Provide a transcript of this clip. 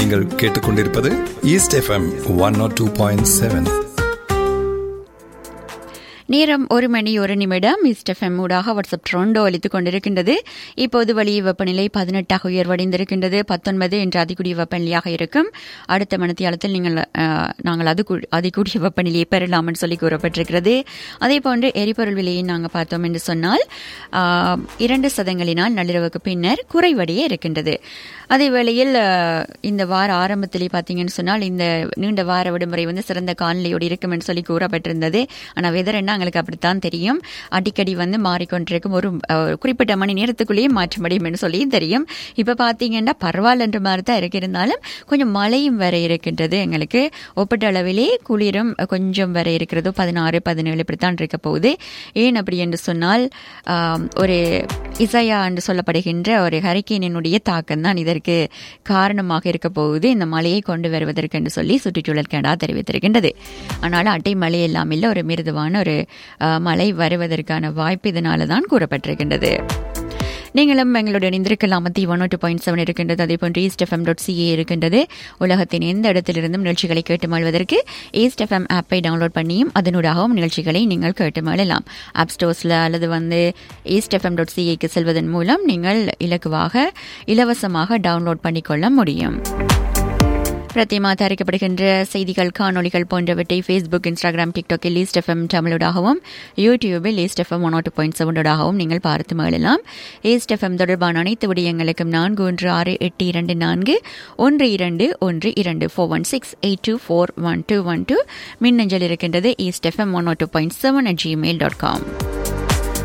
நீங்கள் கேட்டுக்கொண்டிருப்பது east FM one nought two point seven நேரம் ஒரு மணி ஒரு நிமிடம் இஸ்டெஃப்எம் ஊடாக வாட்ஸ்அப் ட்ரோண்டோ அளித்துக் கொண்டிருக்கின்றது இப்போது வெளியே வெப்பநிலை பதினெட்டாக உயர்வடைந்திருக்கின்றது பத்தொன்பது என்ற அதிகூடிய வெப்பநிலையாக இருக்கும் அடுத்த மணித்தியாலத்தில் நீங்கள் அஹ், நாங்கள் அது அதிகூடிய வெப்பநிலையை பெறலாம் சொல்லி கூறப்பட்டிருக்கிறது அதே போன்று எரிபொருள் விலையை நாங்கள் பார்த்தோம் என்று சொன்னால் ஆஹ், இரண்டு சதங்களினால் நள்ளிரவுக்கு பின்னர் குறைவடைய இருக்கின்றது அதே வேளையில் அஹ், இந்த வார ஆரம்பத்திலே பார்த்தீங்கன்னு சொன்னால் இந்த நீண்ட வார விடுமுறை வந்து சிறந்த காலநிலையோடு இருக்கும் என்று சொல்லி கூறப்பட்டிருந்தது ஆனால் வெதர் என்ன எங்களுக்கு அப்படித்தான் தெரியும் அடிக்கடி வந்து மாறிக்கொண்டிருக்கும் ஒரு அஹ், குறிப்பிட்ட மணி நேரத்துக்குள்ளேயே மாற்ற முடியும் என்று சொல்லி தெரியும் இப்போ பார்த்தீங்கன்னா பரவாயில்லன்ற மாதிரி தான் இருக்கு இருந்தாலும் கொஞ்சம் மழையும் வர இருக்கின்றது எங்களுக்கு ஒப்பிட்ட அளவிலே குளிரும் கொஞ்சம் வர இருக்கிறது பதினாறு பதினேழு இப்படித்தான் இருக்க போகுது ஏன் அப்படி என்று சொன்னால் ஆம், ஒரு இசையா என்று சொல்லப்படுகின்ற ஒரு ஹரிக்கேனினுடைய தாக்கம் தான் இதற்கு காரணமாக இருக்க போகுது இந்த மழையை கொண்டு வருவதற்கு என்று சொல்லி சுற்றுச்சூழல் கனடா தெரிவித்திருக்கின்றது ஆனால் அட்டை மழை எல்லாம் இல்லை ஒரு மிருதுவான ஒரு ஆ, மழை வருவதற்கான வாய்ப்பு இதனால தான் கூறப்பட்டிருக்கின்றது நீங்களும் எங்களுடன் இணைந்திருக்கலாம் மத்தி ஒன் டூ பாயிண்ட் செவன் இருக்கின்றது அதே போன்று ஈஸ்ட் எஃப்எம் டாட் சிஏ இருக்கின்றது உலகத்தின் எந்த இடத்திலிருந்தும் நிகழ்ச்சிகளை கேட்டு மழ்வதற்கு ஈஸ்ட் எஃப்எம் ஆப்பை டவுன்லோட் பண்ணியும் அதனூடாகவும் நிகழ்ச்சிகளை நீங்கள் கேட்டு மழலாம் ஆப் ஸ்டோர்ஸில் அல்லது வந்து ஈஸ்ட் எஃப்எம் டாட் சிஏக்கு செல்வதன் மூலம் நீங்கள் இலகுவாக இலவசமாக டவுன்லோட் பண்ணிக்கொள்ள முடியும் பிரத்தியமா தயாரிக்கப்படுகின்ற செய்திகள் காணொளிகள் போன்றவற்றை ஃபேஸ்புக் இன்ஸ்டாகிராம் டிக்டாக்கில் லீஸ்ட் எஃப்எம் தமிழோடாகவும் யூடியூபில் least FM one nought point செவனோடாகவும் நீங்கள் பார்த்து மகிழலாம் ஈஸ்ட் எஃப்எம் தொடர்பான அனைத்து விடயங்களுக்கும் நான்கு ஒன்று ஆறு எட்டு இரண்டு நான்கு ஒன்று இரண்டு ஒன்று இரண்டு four one six eight two four one two one two மின்னஞ்சல் இருக்கின்றது east FM one nought two point seven at Gmail dot com